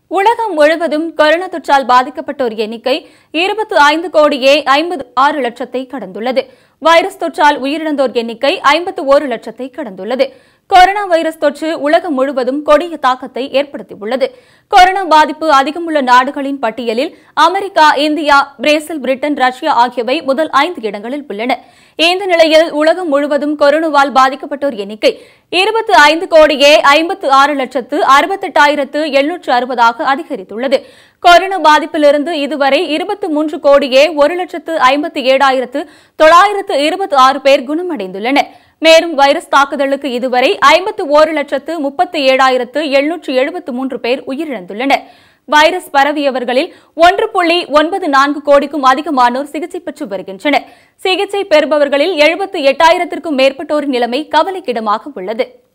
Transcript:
உலகம் முழுவதும் கொரோனா தொற்றால் பாதிக்கப்பட்டோர் எண்ணிக்கை இருபத்தி ஐந்து கோடியே ஐம்பது ஆறு லட்சத்தை கடந்துள்ளது வைரஸ் தொற்றால் உயிரிழந்தோர் எண்ணிக்கை ஐம்பத்து ஒரு லட்சத்தை கடந்துள்ளது கொரோனா வைரஸ் தொற்று உலகம் முழுவதும் கொடிய தாக்கத்தை ஏற்படுத்தியுள்ளது கொரோனா பாதிப்பு அதிகமுள்ள நாடுகளின் பட்டியலில் America India Brazil Britain Russia ஆகியவை முதல் ஐந்து இடங்களில் உள்ளன இந்த நிலையில் உலகம் முழுவதும் கொரோனாவால் பாதிக்கப்பட்டோர் எண்ணிக்கை இருபத்தி ஐந்து கோடியே ஐம்பத்து ஆறு லட்சத்து அறுபத்தெட்டாயிரத்து எழுநூற்று அறுபதாக அதிகரித்துள்ளது கொரோனா பாதிப்பிலிருந்து இதுவரை இருபத்தி மூன்று கோடியே ஒரு லட்சத்து ஐம்பத்தி ஏழாயிரத்து தொள்ளாயிரத்து இருபத்தி ஆறு பேர் குணமடைந்துள்ளனர் மேலும் வைரஸ் தாக்குதலுக்கு இதுவரை ஐம்பத்து ஓரு லட்சத்து முப்பத்தி ஏழாயிரத்து எழுநூற்று எழுபத்து மூன்று பேர் உயிரிழந்துள்ளனர் வைரஸ் பரவியவர்களில் ஒன்று புள்ளி ஒன்பது நான்கு கோடிக்கும் அதிகமானோர் சிகிச்சை பெற்று வருகின்றனர் சிகிச்சை பெறுபவர்களில் எழுபத்து எட்டாயிரத்திற்கும் மேற்பட்டோரின் நிலைமை கவலைக்கிடமாக உள்ளது